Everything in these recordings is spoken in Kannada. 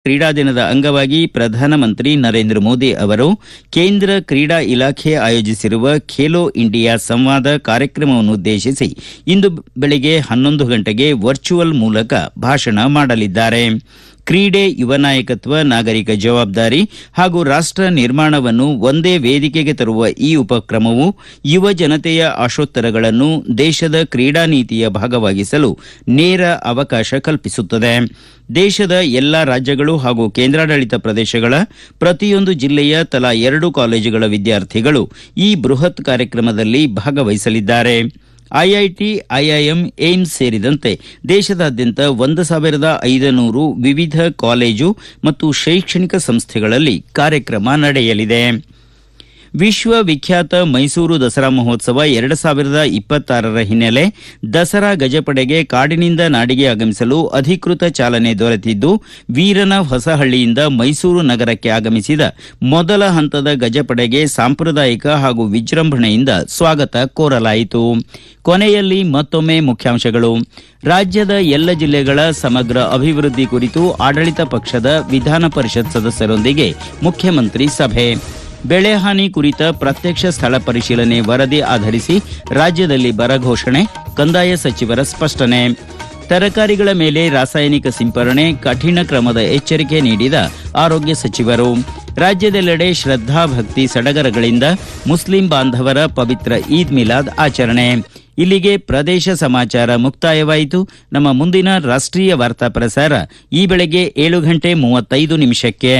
ಕ್ರೀಡಾ ದಿನದ ಅಂಗವಾಗಿ ಪ್ರಧಾನಮಂತ್ರಿ ನರೇಂದ್ರ ಮೋದಿ ಅವರು ಕೇಂದ್ರ ಕ್ರೀಡಾ ಇಲಾಖೆ ಆಯೋಜಿಸಿರುವ ಖೇಲೋ ಇಂಡಿಯಾ ಸಂವಾದ ಕಾರ್ಯಕ್ರಮವನ್ನುದ್ದೇಶಿಸಿ ಇಂದು ಬೆಳಗ್ಗೆ ಹನ್ನೊಂದು ಗಂಟೆಗೆ ವರ್ಚುವಲ್ ಮೂಲಕ ಭಾಷಣ ಮಾಡಲಿದ್ದಾರೆ ಕ್ರೀಡೆ ಯುವ ನಾಯಕತ್ವ ನಾಗರಿಕ ಜವಾಬ್ದಾರಿ ಹಾಗೂ ರಾಷ್ಟ ನಿರ್ಮಾಣವನ್ನು ಒಂದೇ ವೇದಿಕೆಗೆ ತರುವ ಈ ಉಪಕ್ರಮವು ಯುವ ಜನತೆಯ ಆಶೋತ್ತರಗಳನ್ನು ದೇಶದ ಕ್ರೀಡಾ ನೀತಿಯ ಭಾಗವಾಗಿಸಲು ನೇರ ಅವಕಾಶ ಕಲ್ಪಿಸುತ್ತದೆ ದೇಶದ ಎಲ್ಲಾ ರಾಜ್ಯಗಳು ಹಾಗೂ ಕೇಂದ್ರಾಡಳಿತ ಪ್ರದೇಶಗಳ ಪ್ರತಿಯೊಂದು ಜಿಲ್ಲೆಯ ತಲಾ ಎರಡು ಕಾಲೇಜುಗಳ ವಿದ್ಯಾರ್ಥಿಗಳು ಈ ಬೃಹತ್ ಕಾರ್ಯಕ್ರಮದಲ್ಲಿ ಭಾಗವಹಿಸಲಿದ್ದಾರೆ ಐಐಟಿ ಐಐಎಂ ಏಮ್ಸ್ ಸೇರಿದಂತೆ ದೇಶದಾದ್ಯಂತ ಒಂದು ಸಾವಿರದ ಐದನೂರು ವಿವಿಧ ಕಾಲೇಜು ಮತ್ತು ಶೈಕ್ಷಣಿಕ ಸಂಸ್ಥೆಗಳಲ್ಲಿ ಕಾರ್ಯಕ್ರಮ ನಡೆಯಲಿದೆ ವಿಶ್ವ ವಿಖ್ಯಾತ ಮೈಸೂರು ದಸರಾ ಮಹೋತ್ಸವ ಎರಡು ಸಾವಿರದ ಇಪ್ಪತ್ತಾರರ ಹಿನ್ನೆಲೆ ದಸರಾ ಗಜಪಡೆಗೆ ಕಾಡಿನಿಂದ ನಾಡಿಗೆ ಆಗಮಿಸಲು ಅಧಿಕೃತ ಚಾಲನೆ ದೊರೆತಿದ್ದು ವೀರನ ಹೊಸಹಳ್ಳಿಯಿಂದ ಮೈಸೂರು ನಗರಕ್ಕೆ ಆಗಮಿಸಿದ ಮೊದಲ ಹಂತದ ಗಜಪಡೆಗೆ ಸಾಂಪ್ರದಾಯಿಕ ಹಾಗೂ ವಿಜೃಂಭಣೆಯಿಂದ ಸ್ವಾಗತ ಕೋರಲಾಯಿತು ಕೊನೆಯಲ್ಲಿ ಮತ್ತೊಮ್ಮೆ ಮುಖ್ಯಾಂಶಗಳು ರಾಜ್ಯದ ಎಲ್ಲ ಜಿಲ್ಲೆಗಳ ಸಮಗ್ರ ಅಭಿವೃದ್ಧಿ ಕುರಿತು ಆಡಳಿತ ಪಕ್ಷದ ವಿಧಾನ ಪರಿಷತ್ ಸದಸ್ಯರೊಂದಿಗೆ ಮುಖ್ಯಮಂತ್ರಿ ಸಭೆ ಬೆಳೆ ಹಾನಿ ಕುರಿತ ಪ್ರತ್ಯಕ್ಷ ಸ್ಥಳ ಪರಿಶೀಲನೆ ವರದಿ ಆಧರಿಸಿ ರಾಜ್ಯದಲ್ಲಿ ಬರ ಘೋಷಣೆ ಕಂದಾಯ ಸಚಿವರ ಸ್ಪಷ್ಟನೆ ತರಕಾರಿಗಳ ಮೇಲೆ ರಾಸಾಯನಿಕ ಸಿಂಪರಣೆ ಕಠಿಣ ಕ್ರಮದ ಎಚ್ಚರಿಕೆ ನೀಡಿದ ಆರೋಗ್ಯ ಸಚಿವರು ರಾಜ್ಯದೆಲ್ಲೆಡೆ ಶ್ರದ್ಧಾ ಭಕ್ತಿ ಸಡಗರಗಳಿಂದ ಮುಸ್ಲಿಂ ಬಾಂಧವರ ಪವಿತ್ರ ಈದ್ ಮಿಲಾದ್ ಆಚರಣೆ ಇಲ್ಲಿಗೆ ಪ್ರದೇಶ ಸಮಾಚಾರ ಮುಕ್ತಾಯವಾಯಿತು ನಮ್ಮ ಮುಂದಿನ ರಾಷ್ಟ್ರೀಯ ವಾರ್ತಾ ಪ್ರಸಾರ ಈ ಬೆಳಗ್ಗೆ ಏಳು ಗಂಟೆ ಮೂವತ್ತೈದು ನಿಮಿಷಕ್ಕೆ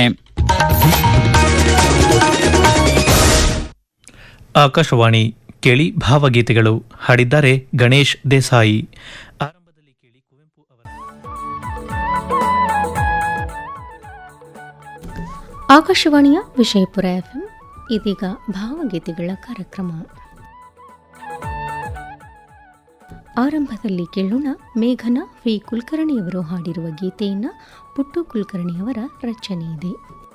ಆಕಾಶವಾಣಿ ಕೇಳಿ ಭಾವಗೀತೆಗಳು ಹಾಡಿದ್ದಾರೆ ಗಣೇಶ್ ದೇಸಾಯಿ ಆರಂಭದಲ್ಲಿ ಕೇಳಿ ಕುವೆಂಪು ಅವರ ಆಕಾಶವಾಣಿಯ ವಿಷಯಪುರ ಎಫ್ಎಂ ಇದೀಗ ಭಾವಗೀತೆಗಳ ಕಾರ್ಯಕ್ರಮ ಆರಂಭದಲ್ಲಿ ಕೇಳೋಣ ಮೇಘನ ವಿ ಕುಲಕರ್ಣಿಯವರು ಹಾಡಿರುವ ಗೀತೆಯನ್ನು ಪುಟ್ಟು ಕುಲಕರ್ಣಿಯವರ ರಚನೆ ಇದೆ